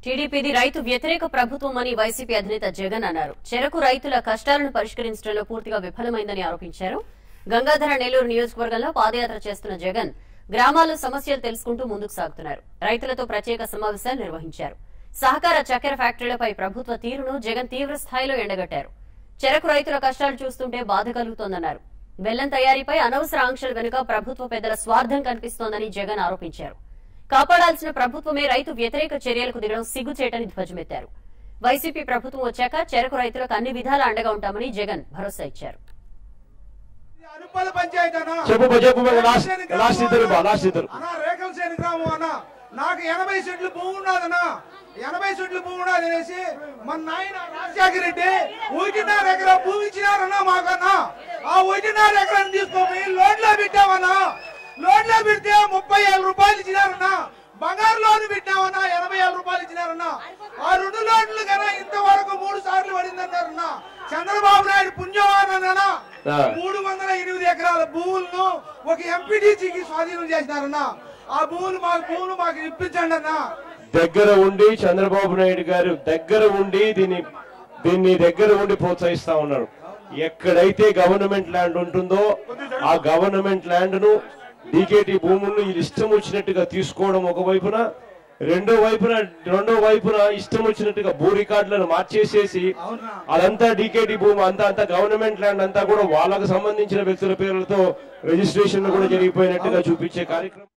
టీడీపీది రైతు వ్యతిరేక ప్రభుత్వం అని వైసీపీ అధినేత జగన్ అన్నారు చెరకు రైతుల కష్టాలను పరిష్కరించడంలో పూర్తిగా విఫలమైందని ఆరోపించారు గంగాధర నెల్లూరు నియోజకవర్గంలో పాదయాత్ర చేస్తున్న జగన్ గ్రామాల్లో సమస్యలు తెలుసుకుంటూ ముందుకు సాగుతున్నారు రైతులతో ప్రత్యేక సమావేశాలు నిర్వహించారు సహకార చక్కెర ఫ్యాక్టరీలపై ప్రభుత్వ తీరును జగన్ తీవ్ర స్థాయిలో ఎండగట్టారు చెరకు రైతుల కష్టాలు చూస్తుంటే బాధ కలుగుతోందన్నారు బెల్లం తయారీపై అనవసర ఆంక్షల వెనుక ప్రభుత్వ పెద్దల స్వార్థం కనిపిస్తోందని జగన్ ఆరోపించారు కాపాడాల్సిన ప్రభుత్వమే రైతు వ్యతిరేక చర్యలకు దిగడం సిగ్గుచేటని ధ్వజమెత్తారు వైసీపీ ప్రభుత్వం వచ్చాక చెరకు రైతులకు అన్ని విధాలా అండగా ఉంటామని జగన్ భరోసా ఇచ్చారు అనుపల పంచాయతీ అన్న చెప్పు బా, చెప్పు బా, లాస్ట్- రేఖలసేని గ్రామం లాస్ట్ ఇద్దరు బా, అన్న. లాస్ట్ ఇద్దరు. అన్న రేఖలసేని గ్రామం అన్న నాకు ఎనభై సెంట్లు భూమి ఉన్నదన్న ఎనభై సెంట్లు భూమి ఉన్నది అనేసి మన నాయన రాజశేఖర రెడ్డి ఒకటిన్నర ఎకరా భూమి ఇచ్చినారన్న మాకన్న ఆ ఒకటిన్నర ఎకరాన్ని తీసుకొని లోన్లో పెట్టామన్నా లోన్లో పెడితే ముప్పై ఏళ్ళ రూపాయలు ఇచ్చినారన్న బంగారు లోన్ పెట్టామన్నా ఎనభై ఏళ్ళ రూపాయలు ఇచ్చినారన్న ఆ రెండు లోన్లు కన్నా ఇంతవరకు మూడు సార్లు పడిందన్నారన్న చంద్రబాబు నాయుడు పుణ్యవానన్నా ఆ. మూడు వందల ఎనిమిది ఎకరాల భూములను ఒక ఎంపీటీసీకి స్వాధీనం చేసినారన్న ఆ భూములు మాకు భూములు మాకు ఇప్పించండి అన్న దగ్గర ఉండి చంద్రబాబు నాయుడు గారు దగ్గర ఉండి దీన్ని దీన్ని దగ్గర ఉండి ప్రోత్సహిస్తా ఉన్నారు ఎక్కడైతే గవర్నమెంట్ ల్యాండ్ ఉంటుందో ఆ గవర్నమెంట్ ల్యాండ్ ను డీకేటీ భూములను వీళ్ళు ఇష్టం వచ్చినట్టుగా తీసుకోవడం ఒక వైపున రెండో వైపున రెండో వైపున ఇష్టం వచ్చినట్టుగా భూ రికార్డులను మార్చేసేసి అదంతా డీకేటీ భూమి అంతా అంతా గవర్నమెంట్ ల్యాండ్ అంతా కూడా వాళ్ళకు సంబంధించిన వ్యక్తుల పేర్లతో రిజిస్ట్రేషన్ కూడా జరిగిపోయినట్టుగా చూపించే కార్యక్రమం